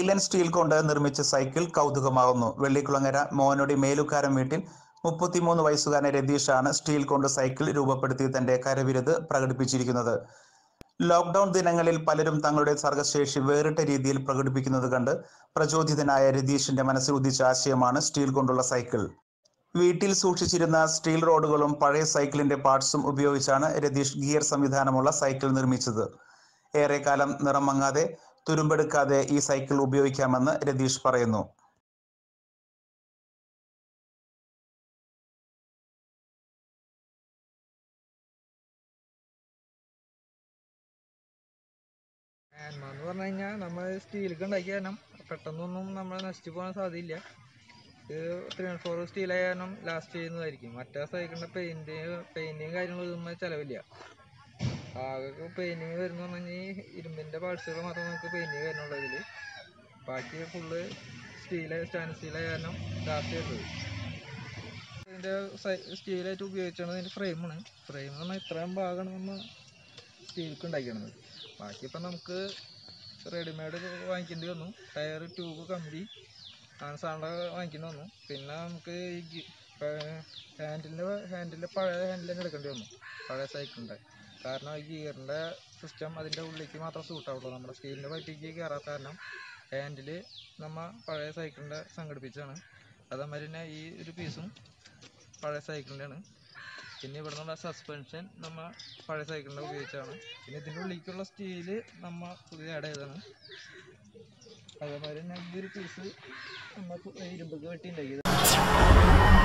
silent steel കൊണ്ട് നിർമ്മിച്ച cycle കൗതുകമാകുന്നു Vellikulangara മോനോടി മേലുക്കാരം വീട്ടിൽ മുപ്പത്തിമൂന്ന് വയസ്സുകാരൻ രതീഷാണ് സ്റ്റീൽ കൊണ്ട് സൈക്കിൾ രൂപപ്പെടുത്തി തന്റെ കരവിരുത് പ്രകടിപ്പിച്ചിരിക്കുന്നത് ലോക്ക്ഡൌൺ ദിനങ്ങളിൽ പലരും തങ്ങളുടെ സർഗശേഷി വേറിട്ട രീതിയിൽ പ്രകടിപ്പിക്കുന്നത് കണ്ട് പ്രചോദിതനായ രതീഷിന്റെ മനസ്സിൽ ഉദിച്ച ആശയമാണ് സ്റ്റീൽ കൊണ്ടുള്ള സൈക്കിൾ വീട്ടിൽ സൂക്ഷിച്ചിരുന്ന സ്റ്റീൽ റോഡുകളും പഴയ സൈക്കിളിന്റെ പാർട്സും ഉപയോഗിച്ചാണ് രതീഷ് ഗിയർ സംവിധാനമുള്ള സൈക്കിൾ നിർമ്മിച്ചത് ഏറെക്കാലം നിറം മങ്ങാതെ തുരുമ്പെടുക്കാതെ ഈ സൈക്കിൾ ഉപയോഗിക്കാമെന്ന് രതീഷ് പറയുന്നു ഹാൻഡ്മ എന്ന് പറഞ്ഞു കഴിഞ്ഞാൽ നമ്മൾ സ്റ്റീലൊക്കെ ഉണ്ടാക്കി കാരണം പെട്ടെന്നൊന്നും നമ്മൾ നശിച്ചു പോകാൻ സാധ്യതയില്ല ഇത് ത്രീ ആൻഡ് ഫോർ സ്റ്റീലായ കാരണം ലാസ്റ്റ് ചെയ്യുന്നതായിരിക്കും മറ്റേ സൈക്കിളിൻ്റെ പെയിൻറ്റ് പെയിൻറ്റിങ് കാര്യങ്ങളും ഇതൊന്നും ചിലവില്ല ആകെ പെയിൻറ്റിങ് വരുന്ന പറഞ്ഞു കഴിഞ്ഞാൽ ഇരുമ്പിൻ്റെ പാർട്സുകൾ മാത്രമേ നമുക്ക് പെയിൻറ്റിങ് വരുന്നുള്ളൂ ഇതിൽ ബാക്കി ഫുള്ള് സ്റ്റീൽ സ്റ്റാൻഡ് സ്റ്റീലായ കാരണം ലാസ്റ്റ് വരുന്നത് ഇതിൻ്റെ സ്റ്റീലായിട്ട് ഉപയോഗിച്ചാണ് ഇതിൻ്റെ ഫ്രെയിമാണ് ഫ്രെയിം എന്ന് പറഞ്ഞാൽ ഇത്രയും ഭാഗമാണ് നമ്മൾ സ്റ്റീൽക്ക് ഉണ്ടാക്കിയത് ബാക്കി ഇപ്പം നമുക്ക് റെഡിമെയ്ഡ് വാങ്ങിക്കേണ്ടി വന്നു ടയർ ട്യൂബ് കമ്പി അങ്ങനെ സാധനങ്ങൾ വാങ്ങിക്കേണ്ടി വന്നു പിന്നെ നമുക്ക് ഈ ഹാൻഡിലിൻ്റെ ഹാൻഡിലിൻ്റെ പഴയ ഹാൻഡിൽ തന്നെ എടുക്കേണ്ടി വന്നു പഴയ സൈക്കിളിൻ്റെ കാരണം ഈ ഗിയറിൻ്റെ സിസ്റ്റം അതിൻ്റെ ഉള്ളിലേക്ക് മാത്രം സൂട്ട് ആവുള്ളൂ നമ്മുടെ സ്റ്റീലിൻ്റെ പറ്റിക്ക് കയറാത്ത കാരണം ഹാൻഡിൽ നമ്മൾ പഴയ സൈക്കിളിൻ്റെ സംഘടിപ്പിച്ചാണ് അതേമാതിരി തന്നെ ഈ ഒരു പീസും പഴയ സൈക്കിളിൻ്റെയാണ് പിന്നെ ഇവിടെ നിന്നുള്ള സസ്പെൻഷൻ നമ്മ പഴയ സൈക്കിളിൻ്റെ ഉപയോഗിച്ചാണ് പിന്നെ ഇതിൻ്റെ ഉള്ളിലേക്കുള്ള സ്റ്റീല് നമ്മ പുതിയ ആഡ് ചെയ്തതാണ് അതേമാതിരി തന്നെ ഈ ഒരു പീസ് നമ്മ ഇരുമ്പൊക്കെ വെട്ടി ഉണ്ടാക്കിയത്